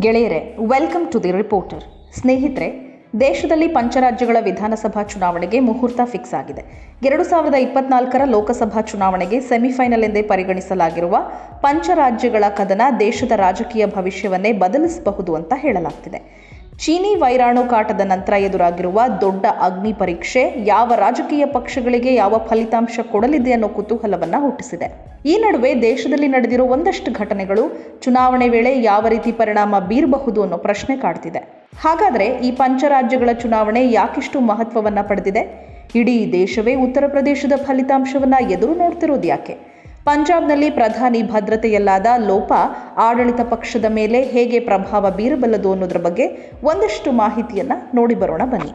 ಗೆಳೆಯರೆ welcome to the reporter ಸ್ನೇಹಿತರೆ ದೇಶದಲ್ಲಿ ಪಂಚರಾಜ್ಯಗಳ ವಿಧಾನಸಭಾ ಚುನಾವಣೆಗೆ ಮುಹೂರ್ತ ಫಿಕ್ಸ್ ಆಗಿದೆ ಎರಡು ಸಾವಿರದ ಇಪ್ಪತ್ನಾಲ್ಕರ ಲೋಕಸಭಾ ಚುನಾವಣೆಗೆ ಸೆಮಿಫೈನಲ್ ಎಂದೇ ಪರಿಗಣಿಸಲಾಗಿರುವ ಪಂಚರಾಜ್ಯಗಳ ಕದನ ದೇಶದ ರಾಜಕೀಯ ಭವಿಷ್ಯವನ್ನೇ ಬದಲಿಸಬಹುದು ಅಂತ ಹೇಳಲಾಗ್ತಿದೆ ಚೀನಿ ವೈರಾಣು ಕಾಟದ ನಂತರ ಎದುರಾಗಿರುವ ದೊಡ್ಡ ಅಗ್ನಿ ಪರೀಕ್ಷೆ ಯಾವ ರಾಜಕೀಯ ಪಕ್ಷಗಳಿಗೆ ಯಾವ ಫಲಿತಾಂಶ ಕೊಡಲಿದೆ ಅನ್ನೋ ಕುತೂಹಲವನ್ನ ಹುಟ್ಟಿಸಿದೆ ಈ ನಡುವೆ ದೇಶದಲ್ಲಿ ನಡೆದಿರೋ ಒಂದಷ್ಟು ಘಟನೆಗಳು ಚುನಾವಣೆ ವೇಳೆ ಯಾವ ರೀತಿ ಪರಿಣಾಮ ಬೀರಬಹುದು ಅನ್ನೋ ಪ್ರಶ್ನೆ ಕಾಡ್ತಿದೆ ಹಾಗಾದ್ರೆ ಈ ಪಂಚರಾಜ್ಯಗಳ ಚುನಾವಣೆ ಯಾಕಿಷ್ಟು ಮಹತ್ವವನ್ನ ಪಡೆದಿದೆ ಇಡೀ ದೇಶವೇ ಉತ್ತರ ಪ್ರದೇಶದ ಫಲಿತಾಂಶವನ್ನ ಎದುರು ನೋಡ್ತಿರೋದು ಯಾಕೆ ಪಂಜಾಬ್ನಲ್ಲಿ ಪ್ರಧಾನಿ ಭದ್ರತೆಯಲ್ಲಾದ ಲೋಪ ಆಡಳಿತ ಪಕ್ಷದ ಮೇಲೆ ಹೇಗೆ ಪ್ರಭಾವ ಬೀರಬಲ್ಲದು ಅನ್ನೋದ್ರ ಬಗ್ಗೆ ಒಂದಷ್ಟು ಮಾಹಿತಿಯನ್ನ ನೋಡಿ ಬರೋಣ ಬನ್ನಿ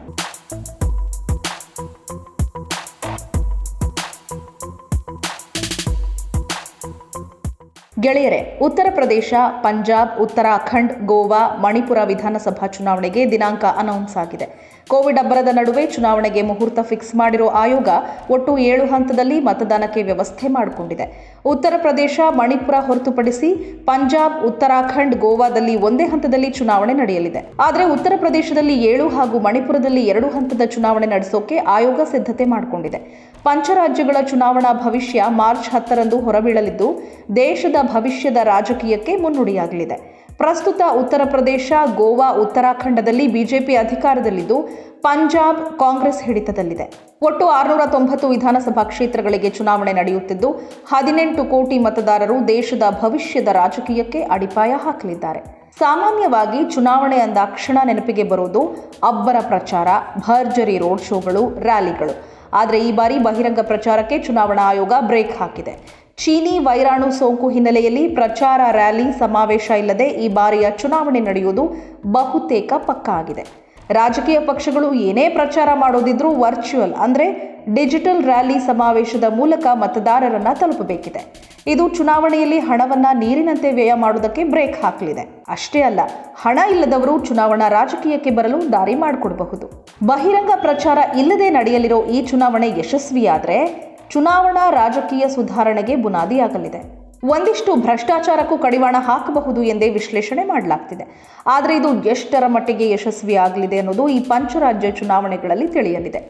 ಗೆಳೆಯರೆ ಉತ್ತರ ಪ್ರದೇಶ ಪಂಜಾಬ್ ಉತ್ತರಾಖಂಡ್ ಗೋವಾ ಮಣಿಪುರ ವಿಧಾನಸಭಾ ಚುನಾವಣೆಗೆ ದಿನಾಂಕ ಅನೌನ್ಸ್ ಆಗಿದೆ ಕೋವಿಡ್ ಅಬ್ಬರದ ನಡುವೆ ಚುನಾವಣೆಗೆ ಮುಹೂರ್ತ ಫಿಕ್ಸ್ ಮಾಡಿರೋ ಆಯೋಗ ಒಟ್ಟು ಏಳು ಹಂತದಲ್ಲಿ ಮತದಾನಕ್ಕೆ ವ್ಯವಸ್ಥೆ ಮಾಡಿಕೊಂಡಿದೆ ಉತ್ತರ ಪ್ರದೇಶ ಮಣಿಪುರ ಹೊರತುಪಡಿಸಿ ಪಂಜಾಬ್ ಉತ್ತರಾಖಂಡ್ ಗೋವಾದಲ್ಲಿ ಒಂದೇ ಹಂತದಲ್ಲಿ ಚುನಾವಣೆ ನಡೆಯಲಿದೆ ಆದರೆ ಉತ್ತರ ಪ್ರದೇಶದಲ್ಲಿ ಏಳು ಹಾಗೂ ಮಣಿಪುರದಲ್ಲಿ ಎರಡು ಹಂತದ ಚುನಾವಣೆ ನಡೆಸೋಕೆ ಆಯೋಗ ಸಿದ್ಧತೆ ಮಾಡಿಕೊಂಡಿದೆ ಪಂಚರಾಜ್ಯಗಳ ಚುನಾವಣಾ ಭವಿಷ್ಯ ಮಾರ್ಚ್ ಹತ್ತರಂದು ಹೊರಬೀಳಲಿದ್ದು ದೇಶದ ಭವಿಷ್ಯದ ರಾಜಕೀಯಕ್ಕೆ ಮುನ್ನುಡಿಯಾಗಲಿದೆ ಪ್ರಸ್ತುತ ಉತ್ತರ ಪ್ರದೇಶ ಗೋವಾ ಉತ್ತರಾಖಂಡದಲ್ಲಿ ಬಿಜೆಪಿ ಅಧಿಕಾರದಲ್ಲಿದ್ದು ಪಂಜಾಬ್ ಕಾಂಗ್ರೆಸ್ ಹಿಡಿತದಲ್ಲಿದೆ ಒಟ್ಟು ಆರುನೂರ ತೊಂಬತ್ತು ವಿಧಾನಸಭಾ ಕ್ಷೇತ್ರಗಳಿಗೆ ಚುನಾವಣೆ ನಡೆಯುತ್ತಿದ್ದು ಹದಿನೆಂಟು ಕೋಟಿ ಮತದಾರರು ದೇಶದ ಭವಿಷ್ಯದ ರಾಜಕೀಯಕ್ಕೆ ಅಡಿಪಾಯ ಹಾಕಲಿದ್ದಾರೆ ಸಾಮಾನ್ಯವಾಗಿ ಚುನಾವಣೆ ಅಂದಾಕ್ಷಣ ನೆನಪಿಗೆ ಬರೋದು ಅಬ್ಬರ ಪ್ರಚಾರ ಭರ್ಜರಿ ರೋಡ್ ಶೋಗಳು ರ್ಯಾಲಿಗಳು ಆದರೆ ಈ ಬಾರಿ ಬಹಿರಂಗ ಪ್ರಚಾರಕ್ಕೆ ಚುನಾವಣಾ ಆಯೋಗ ಬ್ರೇಕ್ ಹಾಕಿದೆ ಚೀನಿ ವೈರಾಣು ಸೋಂಕು ಹಿನ್ನೆಲೆಯಲ್ಲಿ ಪ್ರಚಾರ ರ್ಯಾಲಿ ಸಮಾವೇಶ ಇಲ್ಲದೆ ಈ ಬಾರಿಯ ಚುನಾವಣೆ ನಡೆಯುವುದು ಬಹುತೇಕ ಪಕ್ಕಾ ಆಗಿದೆ ರಾಜಕೀಯ ಪಕ್ಷಗಳು ಏನೇ ಪ್ರಚಾರ ಮಾಡೋದಿದ್ರೂ ವರ್ಚುವಲ್ ಅಂದರೆ ಡಿಜಿಟಲ್ ರ್ಯಾಲಿ ಸಮಾವೇಶದ ಮೂಲಕ ಮತದಾರರನ್ನ ತಲುಪಬೇಕಿದೆ ಇದು ಚುನಾವಣೆಯಲ್ಲಿ ಹಣವನ್ನ ನೀರಿನಂತೆ ವ್ಯಯ ಮಾಡುವುದಕ್ಕೆ ಬ್ರೇಕ್ ಹಾಕಲಿದೆ ಅಷ್ಟೇ ಅಲ್ಲ ಹಣ ಇಲ್ಲದವರು ಚುನಾವಣಾ ರಾಜಕೀಯಕ್ಕೆ ಬರಲು ದಾರಿ ಮಾಡಿಕೊಡಬಹುದು ಬಹಿರಂಗ ಪ್ರಚಾರ ಇಲ್ಲದೆ ನಡೆಯಲಿರೋ ಈ ಚುನಾವಣೆ ಯಶಸ್ವಿಯಾದರೆ ಚುನಾವಣಾ ರಾಜಕೀಯ ಸುಧಾರಣೆಗೆ ಬುನಾದಿಯಾಗಲಿದೆ ಒಂದಿಷ್ಟು ಭ್ರಷ್ಟಾಚಾರಕ್ಕೂ ಕಡಿವಾಣ ಹಾಕಬಹುದು ಎಂದೇ ವಿಶ್ಲೇಷಣೆ ಮಾಡಲಾಗ್ತಿದೆ ಆದರೆ ಇದು ಎಷ್ಟರ ಮಟ್ಟಿಗೆ ಯಶಸ್ವಿ ಆಗಲಿದೆ ಅನ್ನೋದು ಈ ಪಂಚರಾಜ್ಯ ಚುನಾವಣೆಗಳಲ್ಲಿ ತಿಳಿಯಲಿದೆ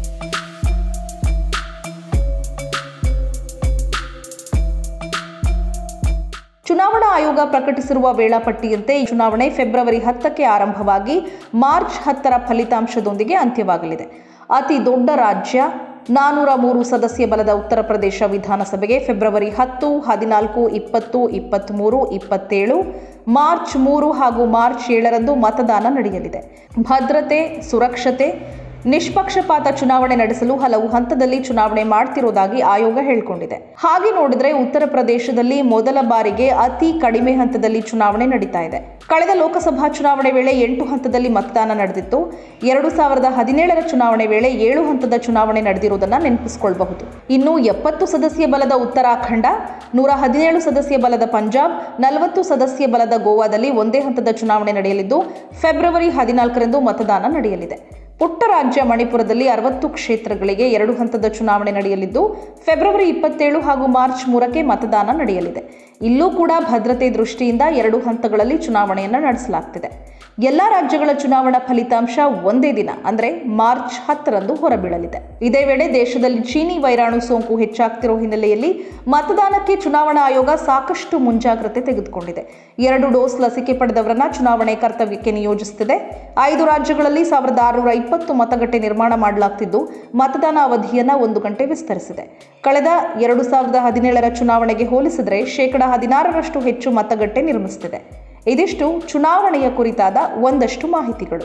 ಚುನಾವಣಾ ಆಯೋಗ ಪ್ರಕಟಿಸಿರುವ ವೇಳಾಪಟ್ಟಿಯಂತೆ ಈ ಚುನಾವಣೆ ಫೆಬ್ರವರಿ ಹತ್ತಕ್ಕೆ ಆರಂಭವಾಗಿ ಮಾರ್ಚ್ ಹತ್ತರ ಫಲಿತಾಂಶದೊಂದಿಗೆ ಅಂತ್ಯವಾಗಲಿದೆ ಅತಿ ದೊಡ್ಡ ರಾಜ್ಯ ನಾನೂರ ಮೂರು ಸದಸ್ಯ ಬಲದ ಉತ್ತರ ಪ್ರದೇಶ ವಿಧಾನಸಭೆಗೆ ಫೆಬ್ರವರಿ ಹತ್ತು ಹದಿನಾಲ್ಕು ಇಪ್ಪತ್ತು ಇಪ್ಪತ್ತ್ಮೂರು ಇಪ್ಪತ್ತೇಳು ಮಾರ್ಚ್ ಮೂರು ಹಾಗೂ ಮಾರ್ಚ್ ಏಳರಂದು ಮತದಾನ ನಡೆಯಲಿದೆ ಭದ್ರತೆ ಸುರಕ್ಷತೆ ನಿಷ್ಪಕ್ಷಪಾತ ಚುನಾವಣೆ ನಡೆಸಲು ಹಲವು ಹಂತದಲ್ಲಿ ಚುನಾವಣೆ ಮಾಡ್ತಿರೋದಾಗಿ ಆಯೋಗ ಹೇಳಿಕೊಂಡಿದೆ ಹಾಗೆ ನೋಡಿದ್ರೆ ಉತ್ತರ ಪ್ರದೇಶದಲ್ಲಿ ಮೊದಲ ಬಾರಿಗೆ ಅತಿ ಕಡಿಮೆ ಹಂತದಲ್ಲಿ ಚುನಾವಣೆ ನಡೀತಾ ಇದೆ ಕಳೆದ ಲೋಕಸಭಾ ಚುನಾವಣೆ ವೇಳೆ ಎಂಟು ಹಂತದಲ್ಲಿ ಮತದಾನ ನಡೆದಿತ್ತು ಎರಡು ಸಾವಿರದ ಹದಿನೇಳರ ಚುನಾವಣೆ ವೇಳೆ ಏಳು ಹಂತದ ಚುನಾವಣೆ ನಡೆದಿರುವುದನ್ನು ನೆನಪಿಸಿಕೊಳ್ಳಬಹುದು ಇನ್ನು ಎಪ್ಪತ್ತು ಸದಸ್ಯ ಬಲದ ಉತ್ತರಾಖಂಡ ನೂರ ಹದಿನೇಳು ಸದಸ್ಯ ಬಲದ ಪಂಜಾಬ್ ನಲವತ್ತು ಸದಸ್ಯ ಬಲದ ಗೋವಾದಲ್ಲಿ ಒಂದೇ ಹಂತದ ಚುನಾವಣೆ ನಡೆಯಲಿದ್ದು ಫೆಬ್ರವರಿ ಹದಿನಾಲ್ಕರಂದು ಮತದಾನ ನಡೆಯಲಿದೆ ಪುಟ್ಟ ರಾಜ್ಯ ಮಣಿಪುರದಲ್ಲಿ ಅರವತ್ತು ಕ್ಷೇತ್ರಗಳಿಗೆ ಎರಡು ಹಂತದ ಚುನಾವಣೆ ನಡೆಯಲಿದ್ದು ಫೆಬ್ರವರಿ ಇಪ್ಪತ್ತೇಳು ಹಾಗೂ ಮಾರ್ಚ್ ಮೂರಕ್ಕೆ ಮತದಾನ ನಡೆಯಲಿದೆ ಇಲ್ಲೂ ಕೂಡ ಭದ್ರತೆ ದೃಷ್ಟಿಯಿಂದ ಎರಡು ಹಂತಗಳಲ್ಲಿ ಚುನಾವಣೆಯನ್ನು ನಡೆಸಲಾಗ್ತಿದೆ ಎಲ್ಲ ರಾಜ್ಯಗಳ ಚುನಾವಣಾ ಫಲಿತಾಂಶ ಒಂದೇ ದಿನ ಅಂದರೆ ಮಾರ್ಚ್ ಹತ್ತರಂದು ಹೊರಬೀಳಲಿದೆ ಇದೇ ವೇಳೆ ದೇಶದಲ್ಲಿ ಚೀನಿ ವೈರಾಣು ಸೋಂಕು ಹೆಚ್ಚಾಗ್ತಿರೋ ಹಿನ್ನೆಲೆಯಲ್ಲಿ ಮತದಾನಕ್ಕೆ ಚುನಾವಣಾ ಆಯೋಗ ಸಾಕಷ್ಟು ಮುಂಜಾಗ್ರತೆ ತೆಗೆದುಕೊಂಡಿದೆ ಎರಡು ಡೋಸ್ ಲಸಿಕೆ ಪಡೆದವರನ್ನ ಚುನಾವಣೆ ಕರ್ತವ್ಯಕ್ಕೆ ನಿಯೋಜಿಸುತ್ತಿದೆ ಐದು ರಾಜ್ಯಗಳಲ್ಲಿ ಸಾವಿರದ ಆರುನೂರ ಇಪ್ಪತ್ತು ಮತಗಟ್ಟೆ ನಿರ್ಮಾಣ ಮಾಡಲಾಗ್ತಿದ್ದು ಮತದಾನ ಅವಧಿಯನ್ನ ಒಂದು ಗಂಟೆ ವಿಸ್ತರಿಸಿದೆ ಕಳೆದ ಎರಡು ಸಾವಿರದ ಹದಿನೇಳರ ಚುನಾವಣೆಗೆ ಹೋಲಿಸಿದರೆ ಶೇಕಡ ಹದಿನಾರರಷ್ಟು ಹೆಚ್ಚು ಮತಗಟ್ಟೆ ನಿರ್ಮಿಸುತ್ತಿದೆ ಇದಿಷ್ಟು ಚುನಾವಣೆಯ ಕುರಿತಾದ ಒಂದಷ್ಟು ಮಾಹಿತಿಗಳು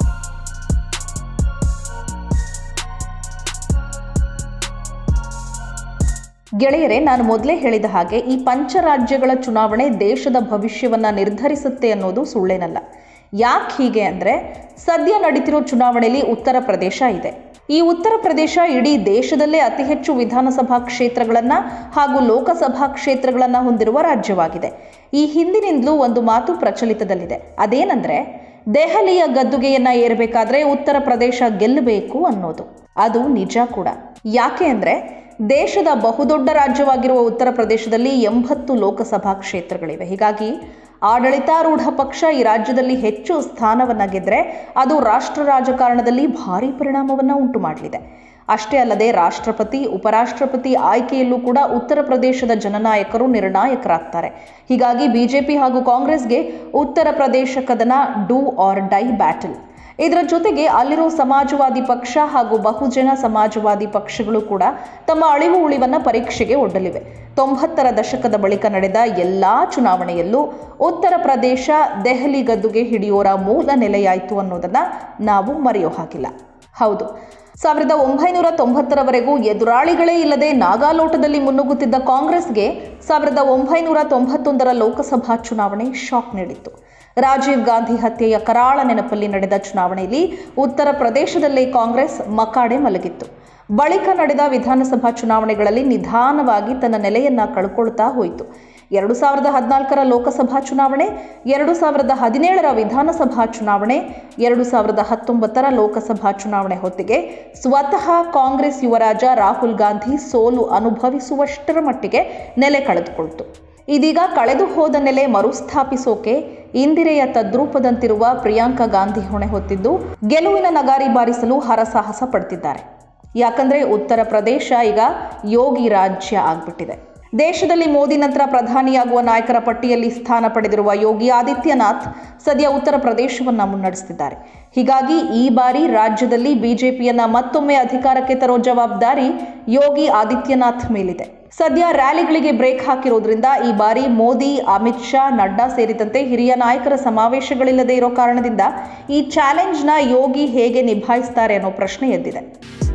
ಗೆಳೆಯರೆ ನಾನು ಮೊದಲೇ ಹೇಳಿದ ಹಾಗೆ ಈ ಪಂಚರಾಜ್ಯಗಳ ಚುನಾವಣೆ ದೇಶದ ಭವಿಷ್ಯವನ್ನ ನಿರ್ಧರಿಸುತ್ತೆ ಅನ್ನೋದು ಸುಳ್ಳೇನಲ್ಲ ಯಾಕೆ ಹೀಗೆ ಅಂದರೆ ಸದ್ಯ ನಡೀತಿರೋ ಚುನಾವಣೆಯಲ್ಲಿ ಉತ್ತರ ಪ್ರದೇಶ ಇದೆ ಈ ಉತ್ತರ ಪ್ರದೇಶ ಇಡೀ ದಶದಲ್ಲೇ ಅತಿ ಹೆಚ್ಚು ವಿಧಾನಸಭಾ ಕ್ಷೇತ್ರಗಳನ್ನು ಹಾಗೂ ಲೋಕಸಭಾ ಕ್ಷೇತ್ರಗಳನ್ನು ಹೊಂದಿರುವ ರಾಜ್ಯವಾಗಿದೆ ಈ ಹಿಂದಿನಿಂದಲೂ ಒಂದು ಮಾತು ಪ್ರಚಲಿತದಲ್ಲಿದೆ ಅದೇನೆಂದರೆ ದೆಹಲಿಯ ಗದ್ದುಗೆಯನ್ನ ಏರಬೇಕಾದ್ರೆ ಉತ್ತರ ಪ್ರದೇಶ ಗೆಲ್ಲಬೇಕು ಅನ್ನೋದು ಅದು ನಿಜ ಕೂಡ ಯಾಕೆ ಅಂದರೆ ದೇಶದ ಬಹುದೊಡ್ಡ ರಾಜ್ಯವಾಗಿರುವ ಉತ್ತರ ಪ್ರದೇಶದಲ್ಲಿ ಎಂಬತ್ತು ಲೋಕಸಭಾ ಕ್ಷೇತ್ರಗಳಿವೆ ಹೀಗಾಗಿ ಆಡಳಿತಾರೂಢ ಪಕ್ಷ ಈ ರಾಜ್ಯದಲ್ಲಿ ಹೆಚ್ಚು ಸ್ಥಾನವನ್ನ ಗೆದ್ರೆ ಅದು ರಾಷ್ಟ್ರ ರಾಜಕಾರಣದಲ್ಲಿ ಭಾರಿ ಪರಿಣಾಮವನ್ನ ಉಂಟು ಮಾಡಲಿದೆ ಅಷ್ಟೇ ಅಲ್ಲದೆ ರಾಷ್ಟ್ರಪತಿ ಉಪರಾಷ್ಟ್ರಪತಿ ಆಯ್ಕೆಯಲ್ಲೂ ಕೂಡ ಉತ್ತರ ಪ್ರದೇಶದ ಜನನಾಯಕರು ನಿರ್ಣಾಯಕರಾಗ್ತಾರೆ ಹೀಗಾಗಿ ಬಿಜೆಪಿ ಹಾಗೂ ಕಾಂಗ್ರೆಸ್ಗೆ ಉತ್ತರ ಪ್ರದೇಶ ಕದನ ಡೂ ಆರ್ ಡೈ ಬ್ಯಾಟಲ್ ಇದರ ಜೊತೆಗೆ ಅಲ್ಲಿರೋ ಸಮಾಜವಾದಿ ಪಕ್ಷ ಹಾಗೂ ಬಹುಜನ ಸಮಾಜವಾದಿ ಪಕ್ಷಗಳು ಕೂಡ ತಮ್ಮ ಅಳಿವು ಉಳಿವನ್ನ ಪರೀಕ್ಷೆಗೆ ಒಡ್ಡಲಿವೆ ತೊಂಬತ್ತರ ದಶಕದ ಬಳಿಕ ನಡೆದ ಎಲ್ಲಾ ಚುನಾವಣೆಯಲ್ಲೂ ಉತ್ತರ ಪ್ರದೇಶ ದೆಹಲಿ ಗದ್ದುಗೆ ಹಿಡಿಯೋರ ಮೂಲ ನೆಲೆಯಾಯಿತು ಅನ್ನೋದನ್ನ ನಾವು ಮರೆಯೋ ಹಾಗಿಲ್ಲ ಹೌದು ಸಾವಿರದ ಒಂಬೈನೂರ ತೊಂಬತ್ತರವರೆಗೂ ಎದುರಾಳಿಗಳೇ ಇಲ್ಲದೆ ನಾಗಾಲೋಟದಲ್ಲಿ ಮುನ್ನುಗ್ಗುತ್ತಿದ್ದ ಕಾಂಗ್ರೆಸ್ಗೆ ಸಾವಿರದ ಒಂಬೈನೂರ ತೊಂಬತ್ತೊಂದರ ಲೋಕಸಭಾ ಚುನಾವಣೆ ಶಾಕ್ ನೀಡಿತ್ತು ರಾಜೀವ್ ಗಾಂಧಿ ಹತ್ಯೆಯ ಕರಾಳ ನೆನಪಲ್ಲಿ ನಡೆದ ಚುನಾವಣೆಯಲ್ಲಿ ಉತ್ತರ ಪ್ರದೇಶದಲ್ಲೇ ಕಾಂಗ್ರೆಸ್ ಮಕಾಡೆ ಮಲಗಿತ್ತು ಬಳಿಕ ನಡೆದ ವಿಧಾನಸಭಾ ಚುನಾವಣೆಗಳಲ್ಲಿ ನಿಧಾನವಾಗಿ ತನ್ನ ನೆಲೆಯನ್ನ ಕಳ್ಕೊಳ್ತಾ ಹೋಯಿತು ಎರಡು ಸಾವಿರದ ಹದಿನಾಲ್ಕರ ಲೋಕಸಭಾ ಚುನಾವಣೆ ಎರಡು ಸಾವಿರದ ಹದಿನೇಳರ ವಿಧಾನಸಭಾ ಚುನಾವಣೆ ಎರಡು ಸಾವಿರದ ಹತ್ತೊಂಬತ್ತರ ಲೋಕಸಭಾ ಚುನಾವಣೆ ಹೊತ್ತಿಗೆ ಸ್ವತಃ ಕಾಂಗ್ರೆಸ್ ಯುವರಾಜ ರಾಹುಲ್ ಗಾಂಧಿ ಸೋಲು ಅನುಭವಿಸುವಷ್ಟರ ಮಟ್ಟಿಗೆ ನೆಲೆ ಕಳೆದುಕೊಳ್ತು ಇದೀಗ ಕಳೆದು ಹೋದ ನೆಲೆ ಮರುಸ್ಥಾಪಿಸೋಕೆ ಇಂದಿರೆಯ ತದ್ರೂಪದಂತಿರುವ ಪ್ರಿಯಾಂಕಾ ಗಾಂಧಿ ಹೊಣೆ ಹೊತ್ತಿದ್ದು ಗೆಲುವಿನ ನಗಾರಿ ಬಾರಿಸಲು ಹರಸಾಹಸ ಪಡ್ತಿದ್ದಾರೆ ಯಾಕಂದ್ರೆ ಉತ್ತರ ಪ್ರದೇಶ ಈಗ ಯೋಗಿ ರಾಜ್ಯ ಆಗ್ಬಿಟ್ಟಿದೆ ದೇಶದಲ್ಲಿ ಮೋದಿ ನಂತರ ಪ್ರಧಾನಿಯಾಗುವ ನಾಯಕರ ಪಟ್ಟಿಯಲ್ಲಿ ಸ್ಥಾನ ಪಡೆದಿರುವ ಯೋಗಿ ಆದಿತ್ಯನಾಥ್ ಸದ್ಯ ಉತ್ತರ ಪ್ರದೇಶವನ್ನ ಮುನ್ನಡೆಸುತ್ತಿದ್ದಾರೆ ಹೀಗಾಗಿ ಈ ಬಾರಿ ರಾಜ್ಯದಲ್ಲಿ ಬಿಜೆಪಿಯನ್ನ ಮತ್ತೊಮ್ಮೆ ಅಧಿಕಾರಕ್ಕೆ ತರೋ ಜವಾಬ್ದಾರಿ ಯೋಗಿ ಆದಿತ್ಯನಾಥ್ ಮೇಲಿದೆ ಸದ್ಯ ರ್ಯಾಲಿಗಳಿಗೆ ಬ್ರೇಕ್ ಹಾಕಿರೋದ್ರಿಂದ ಈ ಬಾರಿ ಮೋದಿ ಅಮಿತ್ ಶಾ ನಡ್ಡಾ ಸೇರಿದಂತೆ ಹಿರಿಯ ನಾಯಕರ ಸಮಾವೇಶಗಳಿಲ್ಲದೆ ಇರೋ ಕಾರಣದಿಂದ ಈ ಚಾಲೆಂಜ್ನ ಯೋಗಿ ಹೇಗೆ ನಿಭಾಯಿಸ್ತಾರೆ ಅನ್ನೋ ಪ್ರಶ್ನೆ ಎದ್ದಿದೆ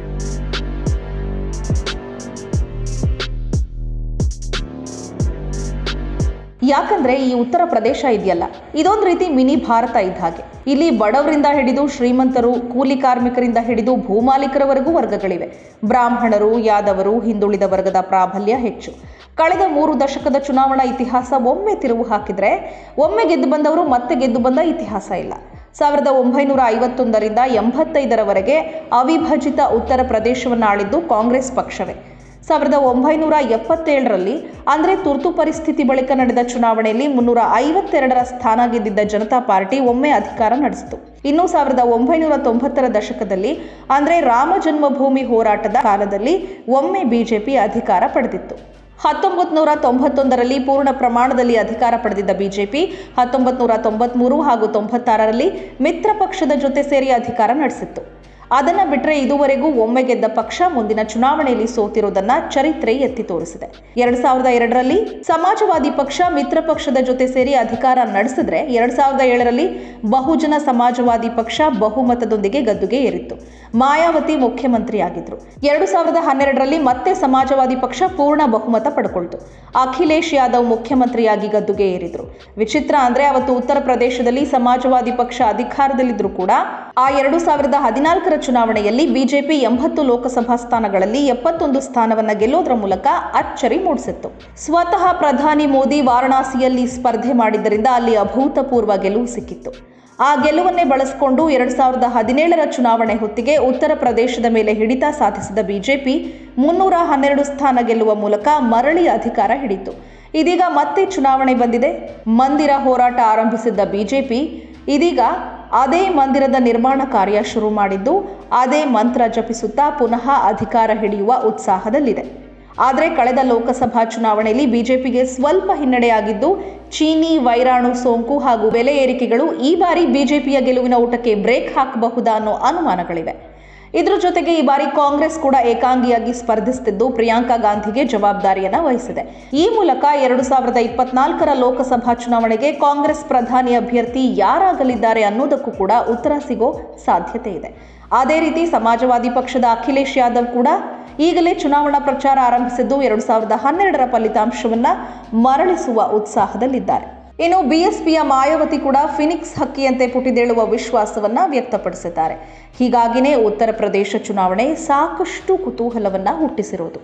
ಯಾಕಂದ್ರೆ ಈ ಉತ್ತರ ಪ್ರದೇಶ ಇದೆಯಲ್ಲ ಇದೊಂದು ರೀತಿ ಮಿನಿ ಭಾರತ ಇದ್ದ ಹಾಗೆ ಇಲ್ಲಿ ಬಡವರಿಂದ ಹಿಡಿದು ಶ್ರೀಮಂತರು ಕೂಲಿ ಕಾರ್ಮಿಕರಿಂದ ಹಿಡಿದು ಭೂಮಾಲೀಕರವರೆಗೂ ವರ್ಗಗಳಿವೆ ಬ್ರಾಹ್ಮಣರು ಯಾದವರು ಹಿಂದುಳಿದ ವರ್ಗದ ಪ್ರಾಬಲ್ಯ ಹೆಚ್ಚು ಕಳೆದ ಮೂರು ದಶಕದ ಚುನಾವಣಾ ಇತಿಹಾಸ ಒಮ್ಮೆ ತಿರುವು ಹಾಕಿದ್ರೆ ಒಮ್ಮೆ ಗೆದ್ದು ಬಂದವರು ಮತ್ತೆ ಗೆದ್ದು ಬಂದ ಇತಿಹಾಸ ಇಲ್ಲ ಸಾವಿರದ ಒಂಬೈನೂರ ಐವತ್ತೊಂದರಿಂದ ಎಂಬತ್ತೈದರವರೆಗೆ ಅವಿಭಜಿತ ಉತ್ತರ ಪ್ರದೇಶವನ್ನು ಆಳಿದ್ದು ಕಾಂಗ್ರೆಸ್ ಪಕ್ಷವೇ ಸಾವಿರದ ಒಂಬೈನೂರ ಎಪ್ಪತ್ತೇಳರಲ್ಲಿ ಅಂದರೆ ತುರ್ತು ಪರಿಸ್ಥಿತಿ ಬಳಿಕ ನಡೆದ ಚುನಾವಣೆಯಲ್ಲಿ ಮುನ್ನೂರ ಐವತ್ತೆರಡರ ಸ್ಥಾನ ಗೆದ್ದಿದ್ದ ಜನತಾ ಪಾರ್ಟಿ ಒಮ್ಮೆ ಅಧಿಕಾರ ನಡೆಸಿತು ಇನ್ನು ಸಾವಿರದ ಒಂಬೈನೂರ ತೊಂಬತ್ತರ ದಶಕದಲ್ಲಿ ಅಂದರೆ ರಾಮ ಜನ್ಮಭೂಮಿ ಹೋರಾಟದ ಕಾಲದಲ್ಲಿ ಒಮ್ಮೆ ಬಿಜೆಪಿ ಅಧಿಕಾರ ಪಡೆದಿತ್ತು ಹತ್ತೊಂಬತ್ತು ನೂರ ತೊಂಬತ್ತೊಂದರಲ್ಲಿ ಪೂರ್ಣ ಪ್ರಮಾಣದಲ್ಲಿ ಅಧಿಕಾರ ಪಡೆದಿದ್ದ ಬಿಜೆಪಿ ಹತ್ತೊಂಬತ್ತು ನೂರ ತೊಂಬತ್ಮೂರು ಹಾಗೂ ತೊಂಬತ್ತಾರರಲ್ಲಿ ಮಿತ್ರ ಪಕ್ಷದ ಜೊತೆ ಸೇರಿ ಅಧಿಕಾರ ನಡೆಸಿತ್ತು ಅದನ್ನ ಬಿಟ್ಟರೆ ಇದುವರೆಗೂ ಒಮ್ಮೆ ಗೆದ್ದ ಪಕ್ಷ ಮುಂದಿನ ಚುನಾವಣೆಯಲ್ಲಿ ಸೋತಿರೋದನ್ನ ಚರಿತ್ರೆ ಎತ್ತಿ ತೋರಿಸಿದೆ ಎರಡ್ ಸಾವಿರದ ಎರಡರಲ್ಲಿ ಸಮಾಜವಾದಿ ಪಕ್ಷ ಮಿತ್ರ ಪಕ್ಷದ ಜೊತೆ ಸೇರಿ ಅಧಿಕಾರ ನಡೆಸಿದ್ರೆ ಎರಡ್ ಸಾವಿರದ ಏಳರಲ್ಲಿ ಬಹುಜನ ಸಮಾಜವಾದಿ ಪಕ್ಷ ಬಹುಮತದೊಂದಿಗೆ ಗದ್ದುಗೆ ಏರಿತ್ತು ಮಾಯಾವತಿ ಮುಖ್ಯಮಂತ್ರಿಯಾಗಿದ್ರು ಎರಡು ಸಾವಿರದ ಹನ್ನೆರಡರಲ್ಲಿ ಮತ್ತೆ ಸಮಾಜವಾದಿ ಪಕ್ಷ ಪೂರ್ಣ ಬಹುಮತ ಪಡ್ಕೊಳ್ತು ಅಖಿಲೇಶ್ ಯಾದವ್ ಮುಖ್ಯಮಂತ್ರಿಯಾಗಿ ಗದ್ದುಗೆ ಏರಿದ್ರು ವಿಚಿತ್ರ ಅಂದ್ರೆ ಅವತ್ತು ಉತ್ತರ ಪ್ರದೇಶದಲ್ಲಿ ಸಮಾಜವಾದಿ ಪಕ್ಷ ಅಧಿಕಾರದಲ್ಲಿದ್ರು ಕೂಡ ಆ ಎರಡು ಸಾವಿರದ ಹದಿನಾಲ್ಕರ ಚುನಾವಣೆಯಲ್ಲಿ ಬಿಜೆಪಿ ಎಂಬತ್ತು ಲೋಕಸಭಾ ಸ್ಥಾನಗಳಲ್ಲಿ ಎಪ್ಪತ್ತೊಂದು ಸ್ಥಾನವನ್ನ ಗೆಲ್ಲೋದ್ರ ಮೂಲಕ ಅಚ್ಚರಿ ಮೂಡಿಸಿತ್ತು ಸ್ವತಃ ಪ್ರಧಾನಿ ಮೋದಿ ವಾರಣಾಸಿಯಲ್ಲಿ ಸ್ಪರ್ಧೆ ಮಾಡಿದ್ದರಿಂದ ಅಲ್ಲಿ ಅಭೂತಪೂರ್ವ ಗೆಲುವು ಸಿಕ್ಕಿತ್ತು ಆ ಗೆಲುವನ್ನೇ ಬಳಸಿಕೊಂಡು ಎರಡ್ ಸಾವಿರದ ಹದಿನೇಳರ ಚುನಾವಣೆ ಹೊತ್ತಿಗೆ ಉತ್ತರ ಪ್ರದೇಶದ ಮೇಲೆ ಹಿಡಿತ ಸಾಧಿಸಿದ ಬಿಜೆಪಿ ಮುನ್ನೂರ ಹನ್ನೆರಡು ಸ್ಥಾನ ಗೆಲ್ಲುವ ಮೂಲಕ ಮರಳಿ ಅಧಿಕಾರ ಹಿಡಿತು ಇದೀಗ ಮತ್ತೆ ಚುನಾವಣೆ ಬಂದಿದೆ ಮಂದಿರ ಹೋರಾಟ ಆರಂಭಿಸಿದ್ದ ಬಿಜೆಪಿ ಇದೀಗ ಅದೇ ಮಂದಿರದ ನಿರ್ಮಾಣ ಕಾರ್ಯ ಶುರು ಮಾಡಿದ್ದು ಅದೇ ಮಂತ್ರ ಜಪಿಸುತ್ತಾ ಪುನಃ ಅಧಿಕಾರ ಹಿಡಿಯುವ ಉತ್ಸಾಹದಲ್ಲಿದೆ ಆದರೆ ಕಳೆದ ಲೋಕಸಭಾ ಚುನಾವಣೆಯಲ್ಲಿ ಬಿಜೆಪಿಗೆ ಸ್ವಲ್ಪ ಹಿನ್ನಡೆಯಾಗಿದ್ದು ಚೀನಿ ವೈರಾಣು ಸೋಂಕು ಹಾಗೂ ಬೆಲೆ ಏರಿಕೆಗಳು ಈ ಬಾರಿ ಬಿಜೆಪಿಯ ಗೆಲುವಿನ ಊಟಕ್ಕೆ ಬ್ರೇಕ್ ಹಾಕಬಹುದಾ ಅನ್ನೋ ಅನುಮಾನಗಳಿವೆ ಇದರ ಜೊತೆಗೆ ಈ ಬಾರಿ ಕಾಂಗ್ರೆಸ್ ಕೂಡ ಏಕಾಂಗಿಯಾಗಿ ಸ್ಪರ್ಧಿಸುತ್ತಿದ್ದು ಪ್ರಿಯಾಂಕಾ ಗಾಂಧಿಗೆ ಜವಾಬ್ದಾರಿಯನ್ನ ವಹಿಸಿದೆ ಈ ಮೂಲಕ ಎರಡು ಸಾವಿರದ ಇಪ್ಪತ್ನಾಲ್ಕರ ಲೋಕಸಭಾ ಚುನಾವಣೆಗೆ ಕಾಂಗ್ರೆಸ್ ಪ್ರಧಾನಿ ಅಭ್ಯರ್ಥಿ ಯಾರಾಗಲಿದ್ದಾರೆ ಅನ್ನೋದಕ್ಕೂ ಕೂಡ ಉತ್ತರ ಸಿಗೋ ಸಾಧ್ಯತೆ ಇದೆ ಅದೇ ರೀತಿ ಸಮಾಜವಾದಿ ಪಕ್ಷದ ಅಖಿಲೇಶ್ ಯಾದವ್ ಕೂಡ ಈಗಲೇ ಚುನಾವಣಾ ಪ್ರಚಾರ ಆರಂಭಿಸಿದ್ದು ಎರಡು ಸಾವಿರದ ಹನ್ನೆರಡರ ಫಲಿತಾಂಶವನ್ನ ಮರಳಿಸುವ ಉತ್ಸಾಹದಲ್ಲಿದ್ದಾರೆ ಇನ್ನು ಬಿಎಸ್ಪಿಯ ಮಾಯಾವತಿ ಕೂಡ ಫಿನಿಕ್ಸ್ ಹಕ್ಕಿಯಂತೆ ಪುಟಿದೇಳುವ ವಿಶ್ವಾಸವನ್ನ ವ್ಯಕ್ತಪಡಿಸಿದ್ದಾರೆ ಹೀಗಾಗಿನೇ ಉತ್ತರ ಪ್ರದೇಶ ಚುನಾವಣೆ ಸಾಕಷ್ಟು ಕುತೂಹಲವನ್ನ ಹುಟ್ಟಿಸಿರೋದು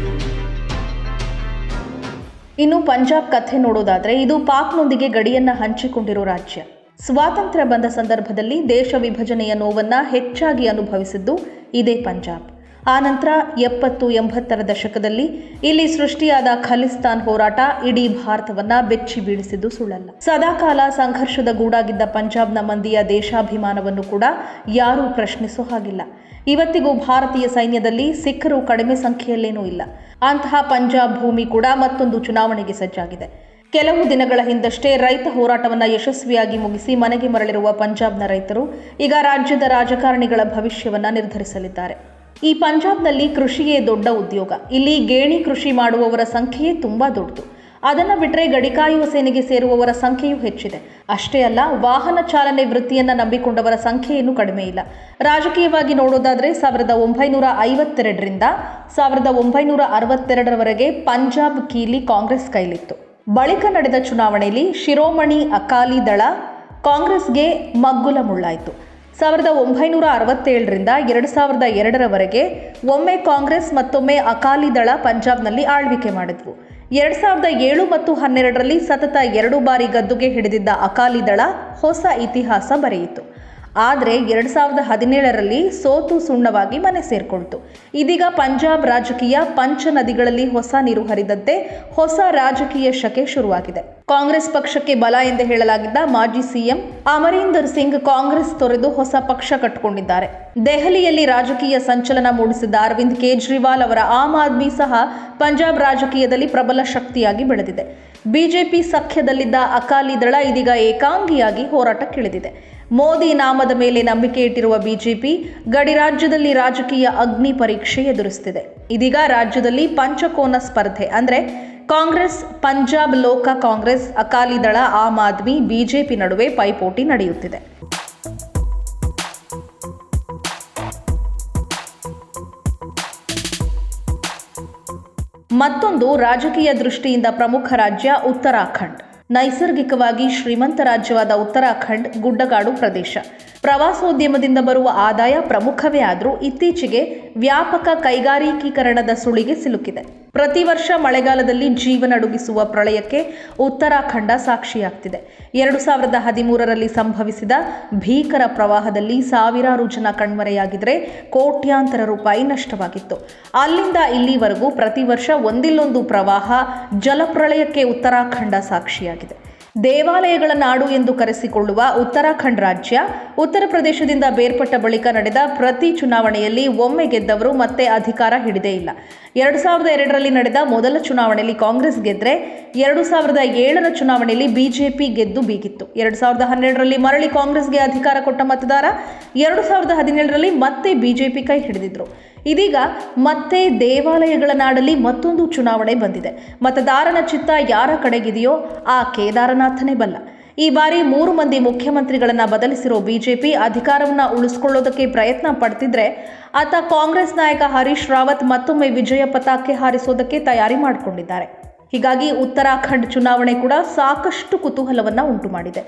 ಇನ್ನು ಪಂಜಾಬ್ ಕಥೆ ನೋಡೋದಾದ್ರೆ ಇದು ಪಾಕ್ನೊಂದಿಗೆ ಗಡಿಯನ್ನ ಹಂಚಿಕೊಂಡಿರೋ ರಾಜ್ಯ ಸ್ವಾತಂತ್ರ್ಯ ಬಂದ ಸಂದರ್ಭದಲ್ಲಿ ದೇಶ ವಿಭಜನೆಯ ನೋವನ್ನ ಹೆಚ್ಚಾಗಿ ಅನುಭವಿಸಿದ್ದು ಇದೇ ಪಂಜಾಬ್ ಆನಂತರ ಎಪ್ಪತ್ತು ಎಂಬತ್ತರ ದಶಕದಲ್ಲಿ ಇಲ್ಲಿ ಸೃಷ್ಟಿಯಾದ ಖಲಿಸ್ತಾನ್ ಹೋರಾಟ ಇಡೀ ಭಾರತವನ್ನ ಬೆಚ್ಚಿ ಬೀಳಿಸಿದ್ದು ಸುಳ್ಳಲ್ಲ ಸದಾಕಾಲ ಸಂಘರ್ಷದ ಗೂಡಾಗಿದ್ದ ಪಂಜಾಬ್ನ ಮಂದಿಯ ದೇಶಾಭಿಮಾನವನ್ನು ಕೂಡ ಯಾರೂ ಪ್ರಶ್ನಿಸೋ ಹಾಗಿಲ್ಲ ಇವತ್ತಿಗೂ ಭಾರತೀಯ ಸೈನ್ಯದಲ್ಲಿ ಸಿಖ್ಖರು ಕಡಿಮೆ ಸಂಖ್ಯೆಯಲ್ಲೇನೂ ಇಲ್ಲ ಅಂತಹ ಪಂಜಾಬ್ ಭೂಮಿ ಕೂಡ ಮತ್ತೊಂದು ಚುನಾವಣೆಗೆ ಸಜ್ಜಾಗಿದೆ ಕೆಲವು ದಿನಗಳ ಹಿಂದಷ್ಟೇ ರೈತ ಹೋರಾಟವನ್ನು ಯಶಸ್ವಿಯಾಗಿ ಮುಗಿಸಿ ಮನೆಗೆ ಮರಳಿರುವ ಪಂಜಾಬ್ನ ರೈತರು ಈಗ ರಾಜ್ಯದ ರಾಜಕಾರಣಿಗಳ ಭವಿಷ್ಯವನ್ನ ನಿರ್ಧರಿಸಲಿದ್ದಾರೆ ಈ ಪಂಜಾಬ್ನಲ್ಲಿ ಕೃಷಿಯೇ ದೊಡ್ಡ ಉದ್ಯೋಗ ಇಲ್ಲಿ ಗೇಣಿ ಕೃಷಿ ಮಾಡುವವರ ಸಂಖ್ಯೆಯೇ ತುಂಬಾ ದೊಡ್ಡದು ಅದನ್ನು ಬಿಟ್ಟರೆ ಗಡಿಕಾಯುವ ಸೇನೆಗೆ ಸೇರುವವರ ಸಂಖ್ಯೆಯೂ ಹೆಚ್ಚಿದೆ ಅಷ್ಟೇ ಅಲ್ಲ ವಾಹನ ಚಾಲನೆ ವೃತ್ತಿಯನ್ನ ನಂಬಿಕೊಂಡವರ ಸಂಖ್ಯೆಯನ್ನು ಕಡಿಮೆ ಇಲ್ಲ ರಾಜಕೀಯವಾಗಿ ನೋಡೋದಾದ್ರೆ ಸಾವಿರದ ಒಂಬೈನೂರ ಐವತ್ತೆರಡರಿಂದ ಸಾವಿರದ ಒಂಬೈನೂರ ಅರವತ್ತೆರಡರವರೆಗೆ ಪಂಜಾಬ್ ಕೀಲಿ ಕಾಂಗ್ರೆಸ್ ಕೈಲಿತ್ತು ಬಳಿಕ ನಡೆದ ಚುನಾವಣೆಯಲ್ಲಿ ಶಿರೋಮಣಿ ಅಕಾಲಿ ದಳ ಕಾಂಗ್ರೆಸ್ಗೆ ಮಗ್ಗುಲ ಮುಳ್ಳಾಯಿತು ಸಾವಿರದ ಒಂಬೈನೂರ ಅರವತ್ತೇಳರಿಂದ ಎರಡು ಸಾವಿರದ ಎರಡರವರೆಗೆ ಒಮ್ಮೆ ಕಾಂಗ್ರೆಸ್ ಮತ್ತೊಮ್ಮೆ ಅಕಾಲಿ ದಳ ಪಂಜಾಬ್ನಲ್ಲಿ ಆಳ್ವಿಕೆ ಮಾಡಿದ್ವು ಎರಡು ಸಾವಿರದ ಏಳು ಮತ್ತು ಹನ್ನೆರಡರಲ್ಲಿ ಸತತ ಎರಡು ಬಾರಿ ಗದ್ದುಗೆ ಹಿಡಿದಿದ್ದ ಅಕಾಲಿ ದಳ ಹೊಸ ಇತಿಹಾಸ ಬರೆಯಿತು ಆದರೆ ಎರಡು ಸಾವಿರದ ಹದಿನೇಳರಲ್ಲಿ ಸೋತು ಸುಣ್ಣವಾಗಿ ಮನೆ ಸೇರ್ಕೊಳ್ತು ಇದೀಗ ಪಂಜಾಬ್ ರಾಜಕೀಯ ಪಂಚ ನದಿಗಳಲ್ಲಿ ಹೊಸ ನೀರು ಹರಿದಂತೆ ಹೊಸ ರಾಜಕೀಯ ಶಕೆ ಶುರುವಾಗಿದೆ ಕಾಂಗ್ರೆಸ್ ಪಕ್ಷಕ್ಕೆ ಬಲ ಎಂದು ಹೇಳಲಾಗಿದ್ದ ಮಾಜಿ ಸಿಎಂ ಅಮರೀಂದರ್ ಸಿಂಗ್ ಕಾಂಗ್ರೆಸ್ ತೊರೆದು ಹೊಸ ಪಕ್ಷ ಕಟ್ಟಿಕೊಂಡಿದ್ದಾರೆ ದೆಹಲಿಯಲ್ಲಿ ರಾಜಕೀಯ ಸಂಚಲನ ಮೂಡಿಸಿದ್ದ ಅರವಿಂದ್ ಕೇಜ್ರಿವಾಲ್ ಅವರ ಆಮ್ ಆದ್ಮಿ ಸಹ ಪಂಜಾಬ್ ರಾಜಕೀಯದಲ್ಲಿ ಪ್ರಬಲ ಶಕ್ತಿಯಾಗಿ ಬೆಳೆದಿದೆ ಬಿಜೆಪಿ ಸಖ್ಯದಲ್ಲಿದ್ದ ಅಕಾಲಿ ದಳ ಇದೀಗ ಏಕಾಂಗಿಯಾಗಿ ಹೋರಾಟಕ್ಕಿಳಿದಿದೆ ಮೋದಿ ನಾಮದ ಮೇಲೆ ನಂಬಿಕೆ ಇಟ್ಟಿರುವ ಬಿಜೆಪಿ ಗಡಿ ರಾಜ್ಯದಲ್ಲಿ ರಾಜಕೀಯ ಅಗ್ನಿ ಪರೀಕ್ಷೆ ಎದುರಿಸುತ್ತಿದೆ ಇದೀಗ ರಾಜ್ಯದಲ್ಲಿ ಪಂಚಕೋನ ಸ್ಪರ್ಧೆ ಅಂದ್ರೆ ಕಾಂಗ್ರೆಸ್ ಪಂಜಾಬ್ ಲೋಕ ಕಾಂಗ್ರೆಸ್ ಅಕಾಲಿ ದಳ ಆಮ್ ಆದ್ಮಿ ಬಿಜೆಪಿ ನಡುವೆ ಪೈಪೋಟಿ ನಡೆಯುತ್ತಿದೆ ಮತ್ತೊಂದು ರಾಜಕೀಯ ದೃಷ್ಟಿಯಿಂದ ಪ್ರಮುಖ ರಾಜ್ಯ ಉತ್ತರಾಖಂಡ್ ನೈಸರ್ಗಿಕವಾಗಿ ಶ್ರೀಮಂತ ರಾಜ್ಯವಾದ ಉತ್ತರಾಖಂಡ್ ಗುಡ್ಡಗಾಡು ಪ್ರದೇಶ ಪ್ರವಾಸೋದ್ಯಮದಿಂದ ಬರುವ ಆದಾಯ ಪ್ರಮುಖವೇ ಆದರೂ ಇತ್ತೀಚೆಗೆ ವ್ಯಾಪಕ ಕೈಗಾರಿಕೀಕರಣದ ಸುಳಿಗೆ ಸಿಲುಕಿದೆ ಪ್ರತಿ ವರ್ಷ ಮಳೆಗಾಲದಲ್ಲಿ ಜೀವನಡುಗಿಸುವ ಪ್ರಳಯಕ್ಕೆ ಉತ್ತರಾಖಂಡ ಸಾಕ್ಷಿಯಾಗ್ತಿದೆ ಎರಡು ಸಾವಿರದ ಹದಿಮೂರರಲ್ಲಿ ಸಂಭವಿಸಿದ ಭೀಕರ ಪ್ರವಾಹದಲ್ಲಿ ಸಾವಿರಾರು ಜನ ಕಣ್ಮರೆಯಾಗಿದ್ರೆ ಕೋಟ್ಯಾಂತರ ರೂಪಾಯಿ ನಷ್ಟವಾಗಿತ್ತು ಅಲ್ಲಿಂದ ಇಲ್ಲಿವರೆಗೂ ಪ್ರತಿ ವರ್ಷ ಒಂದಿಲ್ಲೊಂದು ಪ್ರವಾಹ ಜಲಪ್ರಳಯಕ್ಕೆ ಉತ್ತರಾಖಂಡ ಸಾಕ್ಷಿಯಾಗಿದೆ ದೇವಾಲಯಗಳ ನಾಡು ಎಂದು ಕರೆಸಿಕೊಳ್ಳುವ ಉತ್ತರಾಖಂಡ್ ರಾಜ್ಯ ಉತ್ತರ ಪ್ರದೇಶದಿಂದ ಬೇರ್ಪಟ್ಟ ಬಳಿಕ ನಡೆದ ಪ್ರತಿ ಚುನಾವಣೆಯಲ್ಲಿ ಒಮ್ಮೆ ಗೆದ್ದವರು ಮತ್ತೆ ಅಧಿಕಾರ ಹಿಡಿದೇ ಇಲ್ಲ ಎರಡು ಸಾವಿರದ ಎರಡರಲ್ಲಿ ನಡೆದ ಮೊದಲ ಚುನಾವಣೆಯಲ್ಲಿ ಕಾಂಗ್ರೆಸ್ ಗೆದ್ರೆ ಎರಡು ಸಾವಿರದ ಏಳರ ಚುನಾವಣೆಯಲ್ಲಿ ಬಿಜೆಪಿ ಗೆದ್ದು ಬೀಗಿತ್ತು ಎರಡು ಸಾವಿರದ ಹನ್ನೆರಡರಲ್ಲಿ ಮರಳಿ ಕಾಂಗ್ರೆಸ್ಗೆ ಅಧಿಕಾರ ಕೊಟ್ಟ ಮತದಾರ ಎರಡು ಸಾವಿರದ ಹದಿನೇಳರಲ್ಲಿ ಮತ್ತೆ ಬಿಜೆಪಿ ಕೈ ಹಿಡಿದಿದ್ರು ಇದೀಗ ಮತ್ತೆ ದೇವಾಲಯಗಳ ನಾಡಲ್ಲಿ ಮತ್ತೊಂದು ಚುನಾವಣೆ ಬಂದಿದೆ ಮತದಾರನ ಚಿತ್ತ ಯಾರ ಕಡೆಗಿದೆಯೋ ಆ ಕೇದಾರನಾಥನೇ ಬಲ್ಲ ಈ ಬಾರಿ ಮೂರು ಮಂದಿ ಮುಖ್ಯಮಂತ್ರಿಗಳನ್ನ ಬದಲಿಸಿರೋ ಬಿಜೆಪಿ ಅಧಿಕಾರವನ್ನ ಉಳಿಸ್ಕೊಳ್ಳೋದಕ್ಕೆ ಪ್ರಯತ್ನ ಪಡ್ತಿದ್ರೆ ಆತ ಕಾಂಗ್ರೆಸ್ ನಾಯಕ ಹರೀಶ್ ರಾವತ್ ಮತ್ತೊಮ್ಮೆ ವಿಜಯ ಪತಾಕೆ ಹಾರಿಸೋದಕ್ಕೆ ತಯಾರಿ ಮಾಡಿಕೊಂಡಿದ್ದಾರೆ ಹೀಗಾಗಿ ಉತ್ತರಾಖಂಡ್ ಚುನಾವಣೆ ಕೂಡ ಸಾಕಷ್ಟು ಕುತೂಹಲವನ್ನ ಉಂಟು ಮಾಡಿದೆ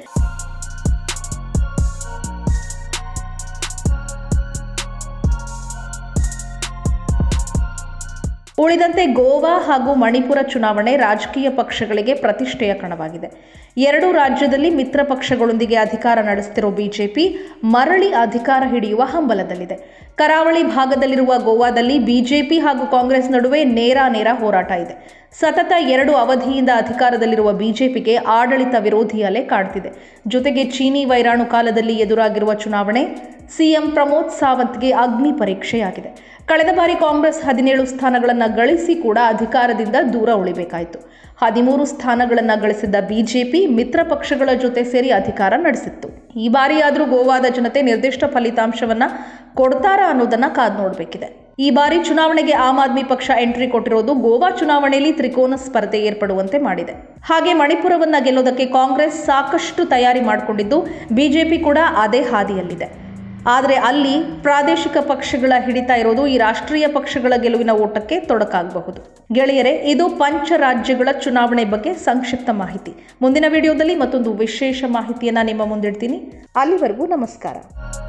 ಉಳಿದಂತೆ ಗೋವಾ ಹಾಗೂ ಮಣಿಪುರ ಚುನಾವಣೆ ರಾಜಕೀಯ ಪಕ್ಷಗಳಿಗೆ ಪ್ರತಿಷ್ಠೆಯ ಕಣವಾಗಿದೆ ಎರಡೂ ರಾಜ್ಯದಲ್ಲಿ ಮಿತ್ರ ಪಕ್ಷಗಳೊಂದಿಗೆ ಅಧಿಕಾರ ನಡೆಸುತ್ತಿರುವ ಬಿಜೆಪಿ ಮರಳಿ ಅಧಿಕಾರ ಹಿಡಿಯುವ ಹಂಬಲದಲ್ಲಿದೆ ಕರಾವಳಿ ಭಾಗದಲ್ಲಿರುವ ಗೋವಾದಲ್ಲಿ ಬಿಜೆಪಿ ಹಾಗೂ ಕಾಂಗ್ರೆಸ್ ನಡುವೆ ನೇರ ನೇರ ಹೋರಾಟ ಇದೆ ಸತತ ಎರಡು ಅವಧಿಯಿಂದ ಅಧಿಕಾರದಲ್ಲಿರುವ ಬಿಜೆಪಿಗೆ ಆಡಳಿತ ವಿರೋಧಿ ಅಲೆ ಕಾಡ್ತಿದೆ ಜೊತೆಗೆ ಚೀನಿ ವೈರಾಣು ಕಾಲದಲ್ಲಿ ಎದುರಾಗಿರುವ ಚುನಾವಣೆ ಸಿಎಂ ಪ್ರಮೋದ್ ಸಾವಂತ್ಗೆ ಅಗ್ನಿ ಪರೀಕ್ಷೆಯಾಗಿದೆ ಕಳೆದ ಬಾರಿ ಕಾಂಗ್ರೆಸ್ ಹದಿನೇಳು ಸ್ಥಾನಗಳನ್ನು ಗಳಿಸಿ ಕೂಡ ಅಧಿಕಾರದಿಂದ ದೂರ ಉಳಿಬೇಕಾಯಿತು ಹದಿಮೂರು ಸ್ಥಾನಗಳನ್ನು ಗಳಿಸಿದ್ದ ಬಿಜೆಪಿ ಮಿತ್ರ ಪಕ್ಷಗಳ ಜೊತೆ ಸೇರಿ ಅಧಿಕಾರ ನಡೆಸಿತ್ತು ಈ ಬಾರಿಯಾದರೂ ಗೋವಾದ ಜನತೆ ನಿರ್ದಿಷ್ಟ ಫಲಿತಾಂಶವನ್ನ ಕೊಡ್ತಾರಾ ಅನ್ನೋದನ್ನ ಕಾದ್ ನೋಡಬೇಕಿದೆ ಈ ಬಾರಿ ಚುನಾವಣೆಗೆ ಆಮ್ ಆದ್ಮಿ ಪಕ್ಷ ಎಂಟ್ರಿ ಕೊಟ್ಟಿರೋದು ಗೋವಾ ಚುನಾವಣೆಯಲ್ಲಿ ತ್ರಿಕೋನ ಸ್ಪರ್ಧೆ ಏರ್ಪಡುವಂತೆ ಮಾಡಿದೆ ಹಾಗೆ ಮಣಿಪುರವನ್ನ ಗೆಲ್ಲೋದಕ್ಕೆ ಕಾಂಗ್ರೆಸ್ ಸಾಕಷ್ಟು ತಯಾರಿ ಮಾಡಿಕೊಂಡಿದ್ದು ಬಿಜೆಪಿ ಕೂಡ ಅದೇ ಹಾದಿಯಲ್ಲಿದೆ ಆದರೆ ಅಲ್ಲಿ ಪ್ರಾದೇಶಿಕ ಪಕ್ಷಗಳ ಹಿಡಿತ ಇರೋದು ಈ ರಾಷ್ಟ್ರೀಯ ಪಕ್ಷಗಳ ಗೆಲುವಿನ ಓಟಕ್ಕೆ ತೊಡಕಾಗಬಹುದು ಗೆಳೆಯರೆ ಇದು ಪಂಚ ರಾಜ್ಯಗಳ ಚುನಾವಣೆ ಬಗ್ಗೆ ಸಂಕ್ಷಿಪ್ತ ಮಾಹಿತಿ ಮುಂದಿನ ವಿಡಿಯೋದಲ್ಲಿ ಮತ್ತೊಂದು ವಿಶೇಷ ಮಾಹಿತಿಯನ್ನ ನಿಮ್ಮ ಮುಂದಿಡ್ತೀನಿ ಅಲ್ಲಿವರೆಗೂ ನಮಸ್ಕಾರ